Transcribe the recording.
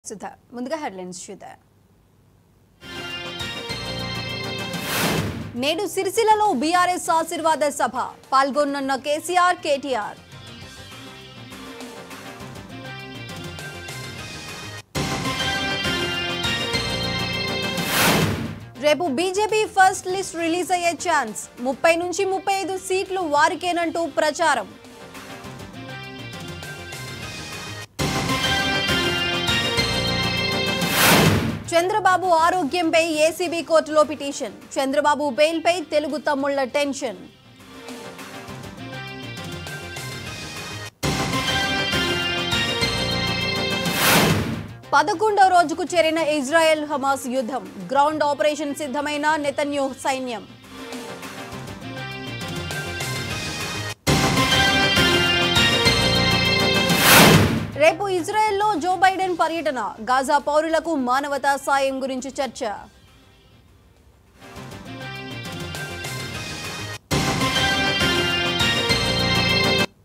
సుధా ముందుగా హెడ్లైన్స్ చూద్దాం నేడు సిరిసిల్లలో బీఆర్ఎస్ ఆశీర్వాద సభ పాల్గొనున్న కేసీఆర్ కేటీఆర్ రేపు బీజేపీ ఫస్ట్ లిస్ట్ రిలీజ్ అయ్యే ఛాన్స్ ముప్పై నుంచి ముప్పై ఐదు సీట్లు వారికేనంటూ ప్రచారం చంద్రబాబు ఆరోగ్యంపై ఏసీబీ కోర్టులో పిటిషన్ చంద్రబాబు బెయిల్పై తెలుగు తమ్ముళ్ల టెన్షన్ పదకొండవ రోజుకు చేరిన ఇజ్రాయెల్ హమాస్ యుద్ధం గ్రౌండ్ ఆపరేషన్ సిద్ధమైన నెతన్యూ సైన్యం రేపు ఇజ్రాయెల్లో జో బైడెన్ పర్యటన గాజా పౌరులకు మానవతా సాయం గురించి చర్చ